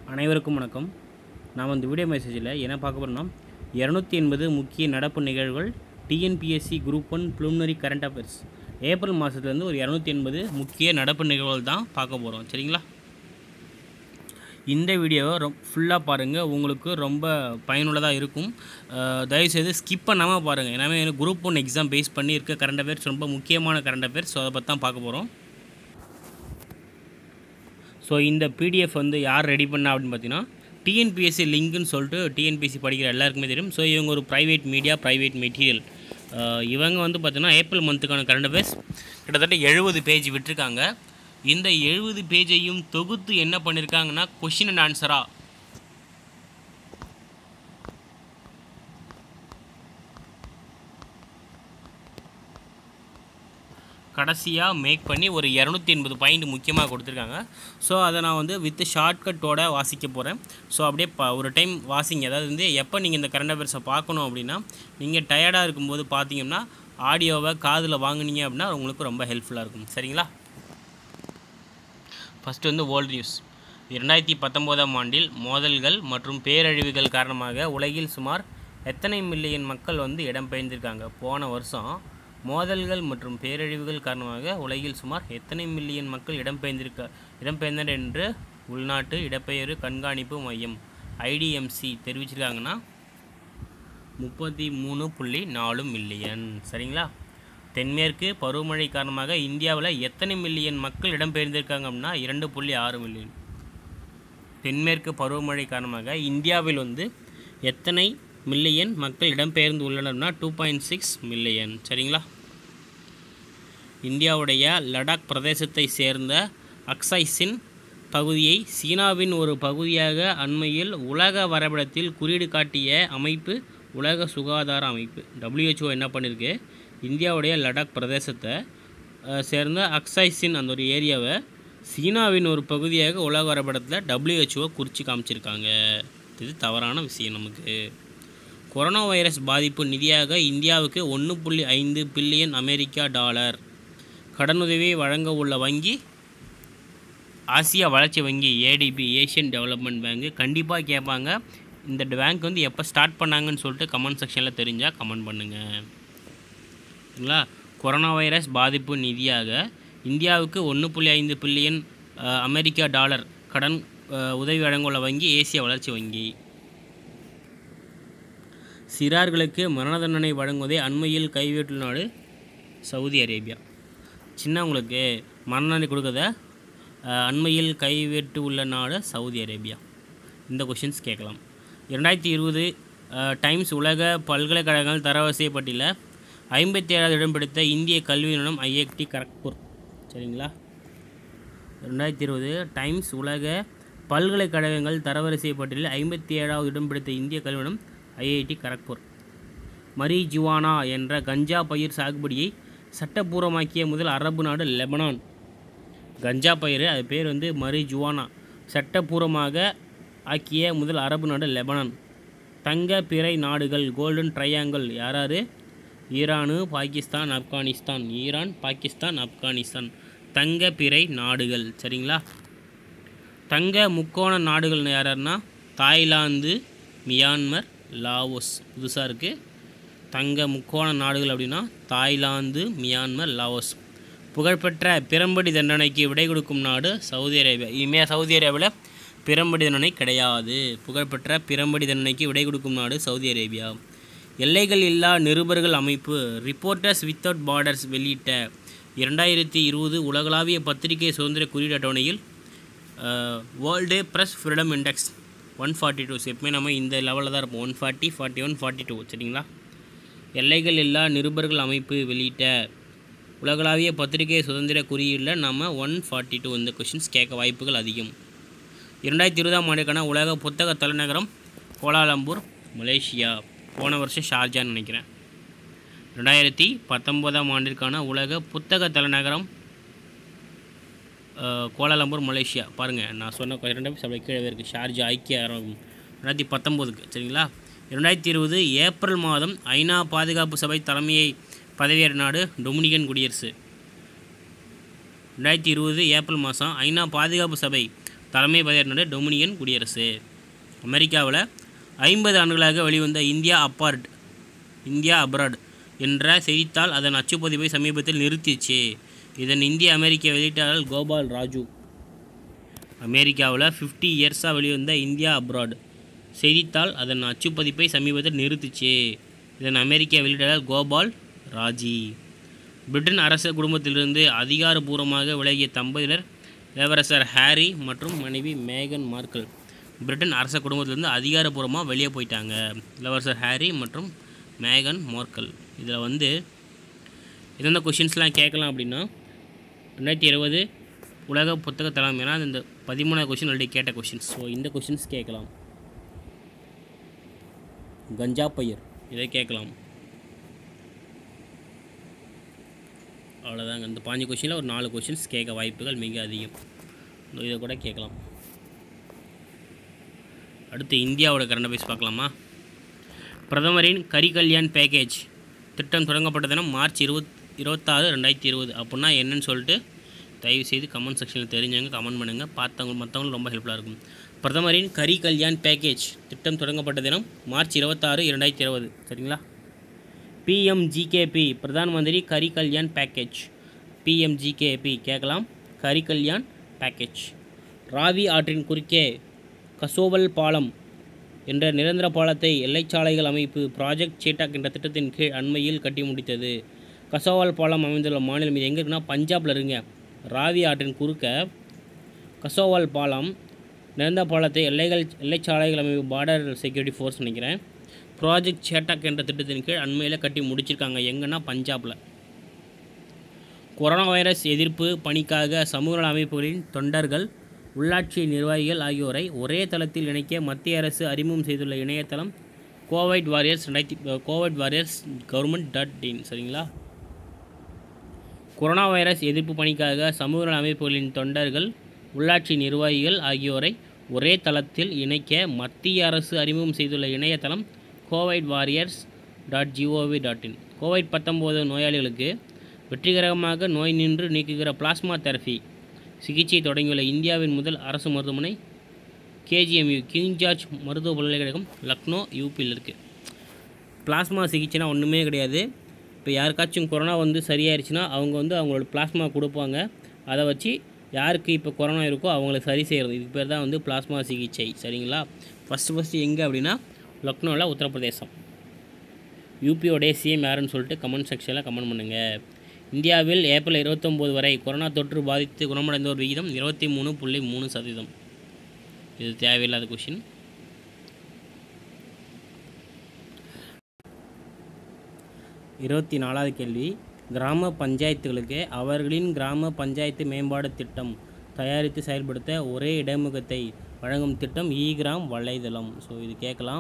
அனைவருக்கும் வணக்கம் நாம் இந்த வீடியோ மெசேஜில் என்ன பார்க்க போகிறோம்னா இரநூத்தி எண்பது முக்கிய நடப்பு நிகழ்வுகள் TNPSC group one preliminary current affairs April மாதத்துலேருந்து ஒரு இரநூத்தி எண்பது முக்கிய நடப்பு நிகழ்வுகள் தான் பார்க்க போகிறோம் சரிங்களா இந்த வீடியோவை ரொ ஃபுல்லாக பாருங்கள் உங்களுக்கு ரொம்ப பயனுள்ளதாக இருக்கும் அஹ் தயவுசெய்து ஸ்கிப் பண்ணாமல் பாருங்கள் ஏன்னா எனக்கு குரூப் ஒன் எக்ஸாம் பேஸ் பண்ணி இருக்க கரண்ட் அஃபேர்ஸ் ரொம்ப முக்கியமான கரண்ட் அஃபேர்ஸ் ஸோ அதை பற்றி தான் பார்க்க போகிறோம் ஸோ இந்த பிடிஎஃப் வந்து யார் ரெடி பண்ணா அப்படின்னு பார்த்தீங்கன்னா டிஎன்பிஎஸ்சி லிங்க்னு சொல்லிட்டு டிஎன்பிஎஸ்சி படிக்கிற எல்லாருக்குமே தெரியும் ஸோ இவங்க ஒரு ப்ரைவேட் மீடியா ப்ரைவேட் மெட்டீரியல் இவங்க வந்து பார்த்தீங்கன்னா ஏப்ரல் மந்த்துக்கான கரண்ட் அஃபேர்ஸ் கிட்டத்தட்ட எழுபது பேஜ் விட்டிருக்காங்க இந்த எழுபது பேஜையும் தொகுத்து என்ன பண்ணியிருக்காங்கன்னா கொஷின் அண்ட் ஆன்சராக கடைசியாக மேக் பண்ணி ஒரு இரநூத்தி எண்பது பாயிண்ட் முக்கியமாக கொடுத்துருக்காங்க ஸோ அதை நான் வந்து வித் ஷார்ட்கட்டோட வாசிக்க போகிறேன் ஸோ அப்படியே ப ஒரு டைம் வாசிங்க அதாவது வந்து எப்போ நீங்கள் இந்த கரண்ட் அஃபேர்ஸை பார்க்கணும் அப்படின்னா நீங்கள் டயர்டாக இருக்கும்போது பார்த்தீங்கன்னா ஆடியோவை காதில் வாங்குனீங்க அப்படின்னா உங்களுக்கு ரொம்ப ஹெல்ப்ஃபுல்லாக இருக்கும் சரிங்களா ஃபஸ்ட்டு வந்து வேர்ல்டு நியூஸ் இரண்டாயிரத்தி பத்தொம்போதாம் ஆண்டில் மோதல்கள் மற்றும் பேரழிவுகள் காரணமாக உலகில் சுமார் எத்தனை மில்லியன் மக்கள் வந்து இடம்பெயர்ந்திருக்காங்க போன வருஷம் மோதல்கள் மற்றும் பேரழிவுகள் காரணமாக உலகில் சுமார் எத்தனை மில்லியன் மக்கள் இடம்பெயர்ந்திருக்க இடம்பெயர்ந்தனர் என்று உள்நாட்டு இடப்பெயர்வு கண்காணிப்பு மையம் ஐடிஎம்சி தெரிவிச்சிருக்காங்கன்னா முப்பத்தி மூணு புள்ளி நாலு மில்லியன் சரிங்களா தென்மேற்கு பருவமழை காரணமாக இந்தியாவில் எத்தனை மில்லியன் மக்கள் இடம்பெயர்ந்திருக்காங்க அப்படின்னா இரண்டு புள்ளி ஆறு மில்லியன் தென்மேற்கு பருவமழை காரணமாக இந்தியாவில் வந்து எத்தனை மில்லியன் மக்கள் இடம்பெயர்ந்து உள்ளனர்னா டூ பாயிண்ட் சிக்ஸ் மில்லியன் சரிங்களா இந்தியாவுடைய லடாக் பிரதேசத்தை சேர்ந்த அக்சைஸின் பகுதியை சீனாவின் ஒரு பகுதியாக அண்மையில் உலக வரைபடத்தில் குறியீடு காட்டிய அமைப்பு உலக சுகாதார அமைப்பு WHO என்ன பண்ணியிருக்கு இந்தியாவுடைய லடாக் பிரதேசத்தை அஹ், சேர்ந்த அக்சைஸின் அந்த ஒரு ஏரியாவை சீனாவின் ஒரு பகுதியாக உலக வரைபடத்தில் WHO குறித்து காமிச்சிருக்காங்க இது தவறான விஷயம் நமக்கு கொரோனா வைரஸ் பாதிப்பு நிதியாக இந்தியாவுக்கு ஒன்று புள்ளி ஐந்து பில்லியன் அமெரிக்கா டாலர் கடனுதவியை வழங்க உள்ள வங்கி ஆசியா வளர்ச்சி வங்கி ஏடிபி ஏஷியன் டெவலப்மெண்ட் பேங்க் கண்டிப்பாக கேட்பாங்க இந்த பேங்க் வந்து எப்போ ஸ்டார்ட் பண்ணாங்கன்னு சொல்லிட்டு கமெண்ட் செக்ஷனில் தெரிஞ்சால் கமெண்ட் பண்ணுங்கள் சரிங்களா கொரோனா வைரஸ் பாதிப்பு நிதியாக இந்தியாவுக்கு ஒன்று புள்ளி ஐந்து பில்லியன் அஹ், அமெரிக்கா டாலர் கடன் அஹ், உதவி வழங்க உள்ள வங்கி ஏசிய வளர்ச்சி வங்கி சிறார்களுக்கு மரண தண்டனை வழங்குவதை அண்மையில் கைவிட்டுள்ள நாடு சவுதி அரேபியா சின்னவங்களுக்கு மரண தண்டனை கொடுக்கறத அஹ், அண்மையில் கைவிட்டு உள்ள நாடு சவுதி அரேபியா இந்த கொஷின்ஸ் கேட்கலாம் இரண்டாயிரத்தி இருபது டைம்ஸ் உலக பல்கலைக்கழகங்கள் தரவரிசை பட்டியலில் ஐம்பத்தி ஏழாவது இடம் பிடித்த இந்திய கல்வி நிறுவனம் ஐஐடி கரக்பூர் சரிங்களா ரெண்டாயிரத்தி இருபது டைம்ஸ் உலக பல்கலைக்கழகங்கள் தரவரிசை பட்டியலில் ஐம்பத்தி ஏழாவது இடம் பிடித்த இந்திய கல்வி நிறுவனம் ஐஐடி கரக்பூர் மரிஜுவானா என்ற கஞ்சா பயிர் சாகுபடியை சட்டப்பூர்வமாக்கிய முதல் அரபு நாடு லெபனான் கஞ்சா பயிர் அது பேர் வந்து மரிஜுவானா சட்டப்பூர்வமாக ஆக்கிய முதல் அரபு நாடு லெபனான் தங்க பிறை நாடுகள் கோல்டன் ட்ரையாங்கிள் யாராரு ஈரானு பாகிஸ்தான் ஆப்கானிஸ்தான் ஈரான் பாகிஸ்தான் ஆப்கானிஸ்தான் தங்க பிறை நாடுகள் சரிங்களா தங்க முக்கோண நாடுகள் யாராருன்னா தாய்லாந்து மியான்மர் லாவோஸ் புதுசாக இருக்குது தங்க முக்கோண நாடுகள் அப்படின்னா தாய்லாந்து மியான்மர் லாவோஸ் புகழ்பெற்ற பிரம்படி தண்டனைக்கு விடை கொடுக்கும் நாடு சவுதி அரேபியா இனிமே சவுதி அரேபியாவில் பிரம்படி தண்டனை கிடையாது புகழ்பெற்ற பிரம்படி தண்டனைக்கு விடை கொடுக்கும் நாடு சவுதி அரேபியா எல்லைகள் இல்லா நிருபர்கள் அமைப்பு ரிப்போர்ட்டர்ஸ் வித்தவுட் பார்டர்ஸ் வெளியிட்ட இரண்டாயிரத்தி இருபது உலகளாவிய பத்திரிகை சுதந்திர குறியீடு அட்டவணையில் world press freedom index one forty two எப்பவுமே நம்ம இந்த லெவலில் தான் இருப்போம் one forty forty one forty two சரிங்களா எல்லைகள் இல்லா நிருபர்கள் அமைப்பு வெளியிட்ட உலகளாவிய பத்திரிகை சுதந்திர குறியீடில் நம்ம ஒன் ஃபார்ட்டி டூ இந்த கொஷின்ஸ் கேட்க வாய்ப்புகள் அதிகம் இரண்டாயிரத்தி இருபதாம் ஆண்டுக்கான உலக புத்தக தலைநகரம் கோலாலம்பூர் மலேசியா போன வருஷம் ஷார்ஜான்னு நினைக்கிறேன் ரெண்டாயிரத்தி பத்தொம்போதாம் ஆண்டிற்கான உலக புத்தக தலைநகரம் அஹ், கோலாலம்பூர் மலேசியா பாருங்கள் நான் சொன்ன ரெண்டாயிரத்தி சபை கீழே இருக்குது ஷார்ஜா ஐக்கிய அரபு ரெண்டாயிரத்தி பத்தொம்போதுக்கு சரிங்களா இரண்டாயிரத்தி இருபது ஏப்ரல் மாதம் ஐநா பாதுகாப்பு சபை தலைமையை பதவியேற்ற நாடு டொமினிகன் குடியரசு ரெண்டாயிரத்தி இருபது ஏப்ரல் மாதம் ஐநா பாதுகாப்பு சபை தலைமை பதிவேற்ற நாடு டொமினியன் குடியரசு அமெரிக்காவில் ஐம்பது ஆண்டுகளாக வெளிவந்த இந்தியா அப்பார்ட் இந்தியா அப்ராட் என்ற செய்தித்தாள் அதன் அச்சுப்பதிப்பை சமீபத்தில் நிறுத்திச்சு இதன் இந்திய அமெரிக்க வெளியீட்டாளர் கோபால் ராஜு அமெரிக்காவில் ஃபிஃப்டி இயர்ஸாக வெளிவந்த இந்தியா அப்ராட் செய்தித்தாள் அதன் அச்சுப்பதிப்பை சமீபத்தில் நிறுத்திச்சு இதன் அமெரிக்க வெளியீட்டாளர் கோபால் ராஜி பிரிட்டன் அரச குடும்பத்திலிருந்து அதிகாரபூர்வமாக விலகிய தம்பதியினர் இளவரசர் ஹாரி மற்றும் மனைவி மேகன் மார்க்கல் பிரிட்டன் அரச குடும்பத்திலிருந்து அதிகாரப்பூர்வமாக வெளியே போயிட்டாங்க இளவரசர் ஹாரி மற்றும் மேகன் மார்க்கல் இதில் வந்து எந்தெந்த கொஷின்ஸ்லாம் கேட்கலாம் அப்படின்னா ரெண்டாயிரத்தி இருபது உலக புத்தக தளம் ஏன்னா இந்த பதிமூணாவது கொஷின் ஆல்ரெடி கேட்ட கொஷின்ஸ் ஸோ இந்த கொஷின்ஸ் கேட்கலாம் கஞ்சா பயிர் இதை கேட்கலாம் அவ்வளோதாங்க இந்த பாஞ்சு கொஷினில் ஒரு நாலு கொஷின்ஸ் கேட்க வாய்ப்புகள் மிக அதிகம் இதை கூட கேட்கலாம் அடுத்து இந்தியாவோட கரண்ட் அஃபேர்ஸ் பார்க்கலாமா பிரதமரின் கரி கல்யாண் பேக்கேஜ் திட்டம் தொடங்கப்பட்ட தினம் மார்ச் இருபத் இருபத்தாறு ரெண்டாயிரத்தி இருபது அப்படின்னா என்னன்னு சொல்லிட்டு தயவு செய்து கமெண்ட் செக்ஷனில் தெரிஞ்சவங்க கமெண்ட் பண்ணுங்கள் பார்த்தவங்க மற்றவங்களுக்கு ரொம்ப ஹெல்ப்ஃபுல்லாக இருக்கும் பிரதமரின் கரி கல்யாண் பேக்கேஜ் திட்டம் தொடங்கப்பட்ட தினம் மார்ச் இருபத்தாறு இரண்டாயிரத்தி இருபது சரிங்களா பிஎம்ஜிகேபி பிரதான் மந்திரி கரி கல்யாண் பேக்கேஜ் பிஎம்ஜிகேபி கேட்கலாம் கரி கல்யாண் பேக்கேஜ் ராவி ஆற்றின் குறுக்கே கசோவல் பாலம் என்ற நிரந்தர பாலத்தை எல்லைச்சாலைகள் அமைப்பு ப்ராஜெக்ட் சேட்டாக் என்ற திட்டத்தின் கீழ் அண்மையில் கட்டி முடித்தது கசோவால் பாலம் அமைந்துள்ள மாநிலம் இது எங்கே இருக்குன்னா பஞ்சாபில் இருங்க ராவி ஆற்றின் குறுக்க கசோவால் பாலம் நிரந்தர பாலத்தை எல்லைகள் எல்லைச்சாலைகள் அமைப்பு பார்டர் செக்யூரிட்டி ஃபோர்ஸ் நினைக்கிறேன் ப்ராஜெக்ட் சேட்டாக் என்ற திட்டத்தின் கீழ் அண்மையில் கட்டி முடிச்சிருக்காங்க எங்கன்னா பஞ்சாபில் கொரோனா வைரஸ் எதிர்ப்பு பணிக்காக சமூக நல அமைப்புகளின் தொண்டர்கள் உள்ளாட்சி நிர்வாகிகள் ஆகியோரை ஒரே தளத்தில் இணைக்க மத்திய அரசு அறிமுகம் செய்துள்ள இணையதளம் கோவைட் வாரியர்ஸ் ரெண்டாயிரத்தி covid warriors government dot in சரிங்களா கொரோனா வைரஸ் எதிர்ப்பு பணிக்காக சமூக நல அமைப்புகளின் தொண்டர்கள் உள்ளாட்சி நிர்வாகிகள் ஆகியோரை ஒரே தளத்தில் இணைக்க மத்திய அரசு அறிமுகம் செய்துள்ள இணையதளம் covid warriors dot G O V dot in covid பத்தொம்போது நோயாளிகளுக்கு வெற்றிகரமாக நோய் நின்று நீக்குகிற பிளாஸ்மா தெரபி சிகிச்சை தொடங்கியுள்ள இந்தியாவின் முதல் அரசு மருத்துவமனை கேஜிஎம்யூ கிங் ஜார்ஜ் மருத்துவ பல்கலைக்கழகம் லக்னோ யூபியில் இருக்குது பிளாஸ்மா சிகிச்சைனா ஒன்றுமே கிடையாது இப்போ யாருக்காச்சும் கொரோனா வந்து சரியாயிருச்சுன்னா அவங்க வந்து அவங்களோட பிளாஸ்மா கொடுப்பாங்க அதை வச்சு யாருக்கு இப்போ கொரோனா இருக்கோ அவங்கள சரி செய்கிறது இதுக்கு பேர் தான் வந்து பிளாஸ்மா சிகிச்சை சரிங்களா ஃபஸ்ட்டு ஃபஸ்ட்டு எங்கே அப்படின்னா லக்னோவில் உத்தரப்பிரதேசம் யூபியோடைய சிஎம் யாருன்னு சொல்லிட்டு கமெண்ட் செக்ஷனில் கமெண்ட் பண்ணுங்கள் இந்தியாவில் ஏப்ரல் இருபத்தொம்போது வரை கொரோனா தொற்று பாதித்து குணமடைந்தோர் விகிதம் இருபத்தி மூணு புள்ளி மூணு சதவீதம் இது தேவையில்லாத கொஷின் இருபத்தி நாலாவது கேள்வி கிராம பஞ்சாயத்துகளுக்கு அவர்களின் கிராம பஞ்சாயத்து மேம்பாடு திட்டம் தயாரித்து செயல்படுத்த ஒரே இடைமுகத்தை வழங்கும் திட்டம் இ கிராம் வலைதளம் ஸோ இது கேட்கலாம்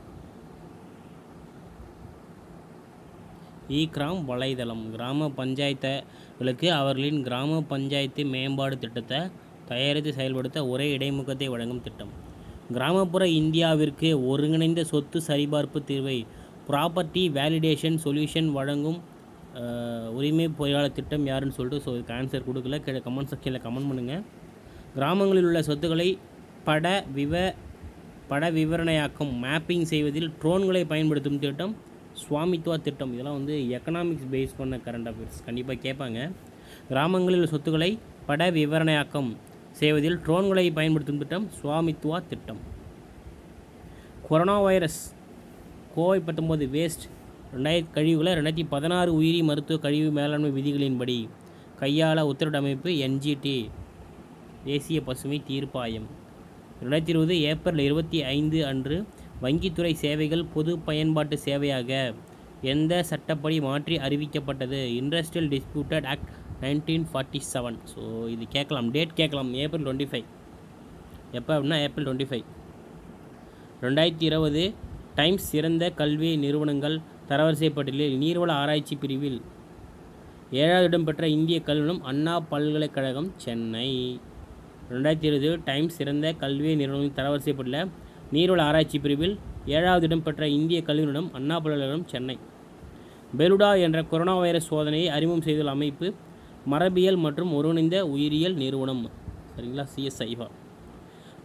இ கிராம் வலைதளம் கிராம பஞ்சாயத்துகளுக்கு அவர்களின் கிராம பஞ்சாயத்து மேம்பாடு திட்டத்தை தயாரித்து செயல்படுத்த ஒரே இடைமுகத்தை வழங்கும் திட்டம் கிராமப்புற இந்தியாவிற்கு ஒருங்கிணைந்த சொத்து சரிபார்ப்பு தீர்வை ப்ராப்பர்ட்டி வேலிடேஷன் சொல்யூஷன் வழங்கும் அஹ், உரிமை பொறியாளர் திட்டம் யாருன்னு சொல்லிட்டு ஸோ இதுக்கு ஆன்சர் கொடுக்கல கீழே கமெண்ட் செக்ஷனில் கமெண்ட் பண்ணுங்கள் கிராமங்களில் உள்ள சொத்துக்களை பட விவ பட விவரணையாக்கம் மேப்பிங் செய்வதில் ட்ரோன்களை பயன்படுத்தும் திட்டம் சுவாமித்வா திட்டம் இதெல்லாம் வந்து எக்கனாமிக்ஸ் பேஸ் பண்ண கரண்ட் அஃபேர்ஸ் கண்டிப்பாக கேட்பாங்க கிராமங்களில் உள்ள சொத்துக்களை பட விவரணையாக்கம் செய்வதில் ட்ரோன்களை பயன்படுத்தும் திட்டம் சுவாமித்வா திட்டம் கொரோனா வைரஸ் கோவை பத்தொம்போது வேஸ்ட் ரெண்டாயிரத்தி கழிவுகளை ரெண்டாயிரத்தி பதினாறு உயிரி மருத்துவ கழிவு மேலாண்மை விதிகளின்படி கையாள உத்தரவிட்ட அமைப்பு என்ஜிடி தேசிய பசுமை தீர்ப்பாயம் ரெண்டாயிரத்தி இருபது ஏப்ரல் இருபத்தி ஐந்து அன்று வங்கித்துறை சேவைகள் பொது பயன்பாட்டு சேவையாக எந்த சட்டப்படி மாற்றி அறிவிக்கப்பட்டது industrial disputed act nineteen forty seven so இது கேட்கலாம் டேட் கேட்கலாம் ஏப்ரல் டுவெண்ட்டி ஃபைவ் எப்போ அப்படின்னா ஏப்ரல் டுவெண்ட்டி ஃபைவ் ரெண்டாயிரத்தி இருபது டைம்ஸ் சிறந்த கல்வி நிறுவனங்கள் தரவரிசை பட்டியலில் நீர்வள ஆராய்ச்சி பிரிவில் ஏழாவது இடம் பெற்ற இந்திய கல்வி நிறுவனம் அண்ணா பல்கலைக்கழகம் சென்னை ரெண்டாயிரத்தி இருபது டைம்ஸ் சிறந்த கல்வி நிறுவனம் தரவரிசை பட்டியலில் நீர்வள ஆராய்ச்சி பிரிவில் ஏழாவது இடம் பெற்ற இந்திய கல்வி நிறுவனம் அண்ணா பல்கலைக்கழகம் சென்னை பெலுடா என்ற கொரோனா வைரஸ் சோதனையை அறிமுகம் செய்துள்ள அமைப்பு மரபியல் மற்றும் ஒருங்கிணைந்த உயிரியல் நிறுவனம் சரிங்களா சிஎஸ்ஐவா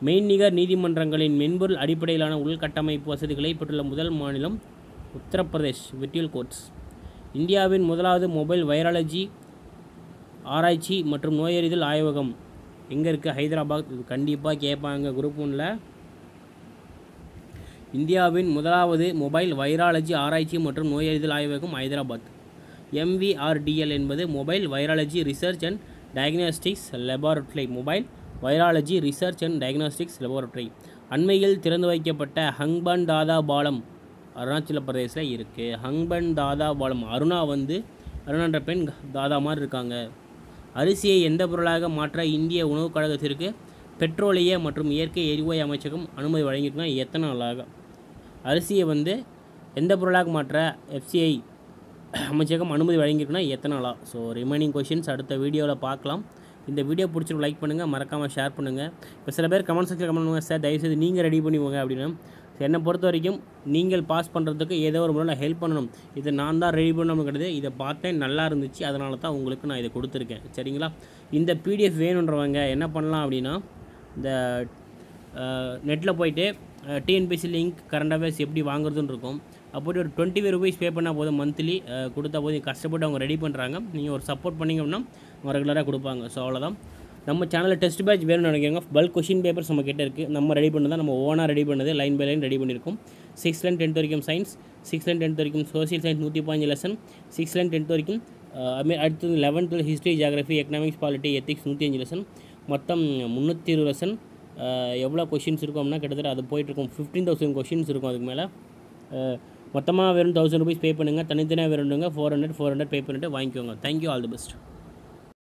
மெய்நிகர் நீதிமன்றங்களின் மென்பொருள் அடிப்படையிலான உள்கட்டமைப்பு வசதிகளை பெற்றுள்ள முதல் மாநிலம் உத்தரப்பிரதேஷ் விர்ச்சுவல் கோர்ட்ஸ் இந்தியாவின் முதலாவது மொபைல் வைராலஜி ஆராய்ச்சி மற்றும் நோயறிதல் ஆய்வகம் எங்கே இருக்குது ஹைதராபாத் இது கண்டிப்பாக கேட்பாங்க குரூப் ஒன்றில் இந்தியாவின் முதலாவது மொபைல் வைராலஜி ஆராய்ச்சி மற்றும் நோயறிதல் ஆய்வகம் ஹைதராபாத் எம்விஆர்டிஎல் என்பது mobile virology research and diagnostics laboratory mobile virology research and diagnostics laboratory அண்மையில் திறந்து வைக்கப்பட்ட ஹங்பன் தாதா பாலம் அருணாச்சல பிரதேசில் இருக்குது ஹங்பன் தாதா பாலம் அருணா வந்து அருணான்ற பெண் தாதா மாதிரி இருக்காங்க அரிசியை எந்த பொருளாக மாற்ற இந்திய உணவுக் கழகத்திற்கு பெட்ரோலிய மற்றும் இயற்கை எரிவாயு அமைச்சகம் அனுமதி வழங்கியிருக்குன்னா எத்தனை நாளாக அரிசியை வந்து எந்த பொருளாக மாற்ற எஃப்சிஐ அமைச்சகம் அனுமதி வழங்கியிருக்குன்னா எத்தனை நாளா ஸோ ரிமைனிங் கொஷின்ஸ் அடுத்த வீடியோவில் பார்க்கலாம் இந்த வீடியோ பிடிச்சிருக்கு லைக் பண்ணுங்கள் மறக்காமல் ஷேர் பண்ணுங்கள் இப்போ சில பேர் கமெண்ட் செக்ஷன் கமெண்ட் பண்ணுவாங்க சார் தயவுசெய்து நீங்கள் ரெடி பண்ணிவோங்க அப்படின்னு என்னை பொறுத்த வரைக்கும் நீங்கள் பாஸ் பண்ணுறதுக்கு ஏதோ ஒரு முறையில் ஹெல்ப் பண்ணணும் இதை நான் தான் ரெடி பண்ணணும் கிடையாது இதை பார்த்தேன் நல்லா இருந்துச்சு அதனால தான் உங்களுக்கு நான் இதை கொடுத்துருக்கேன் சரிங்களா இந்த பிடிஎஃப் வேணுன்றவங்க என்ன பண்ணலாம் அப்படின்னா இந்த நெட்டில் போயிட்டு டிஎன்பிசி லிங்க் கரண்ட் அஃபேர்ஸ் எப்படி வாங்குறதுன்னு இருக்கும் அப்படி ஒரு டுவெண்ட்டி ஃபைவ் ருபீஸ் பே பண்ணால் போதும் மந்த்லி கொடுத்தா போதும் கஷ்டப்பட்டு அவங்க ரெடி பண்ணுறாங்க நீங்கள் ஒரு சப்போர்ட் பண்ணிங்க அப்படின்னா அவங்க ரெகுலராக கொடுப்பாங்க ஸோ அவ்வளோதான் நம்ம சேனலில் டெஸ்ட் பேட்ச் வேணும்னு நினைக்கிறவங்க பல்க் கொஷின் பேப்பர்ஸ் நம்ம கிட்ட இருக்குது நம்ம ரெடி பண்ணது நம்ம ஓனாக ரெடி பண்ணது லைன் பை லைன் ரெடி பண்ணியிருக்கோம் சிக்ஸ் லைன் டென்த் வரைக்கும் சயின்ஸ் சிக்ஸ் லைன் டென்த் வரைக்கும் சோசியல் சயின்ஸ் நூற்றி பாஞ்சு லெசன் சிக்ஸ் லைன் டென்த் வரைக்கும் அதுமாரி அடுத்தது eleventh history geography economics polity ethics நூற்றி அஞ்சு லெசன் மொத்தம் முந்நூற்றி இருபது லெசன் எவ்வளோ கொஷின்ஸ் இருக்கும் அப்படின்னா கிட்டத்தட்ட அது போயிட்டுருக்கும் ஃபிஃப்டீன் தௌசண்ட் கொஷின்ஸ் இருக்கும் அதுக்கு மேலே மொத்தமாக வெறும் தௌசண்ட் ருபீஸ் பே பண்ணுங்கள் தனித்தனியாக வேணுங்க four hundred four hundred pay பண்ணிட்டு வாங்கிக்கோங்க தேங்க்யூ ஆல் தி பெஸ்ட்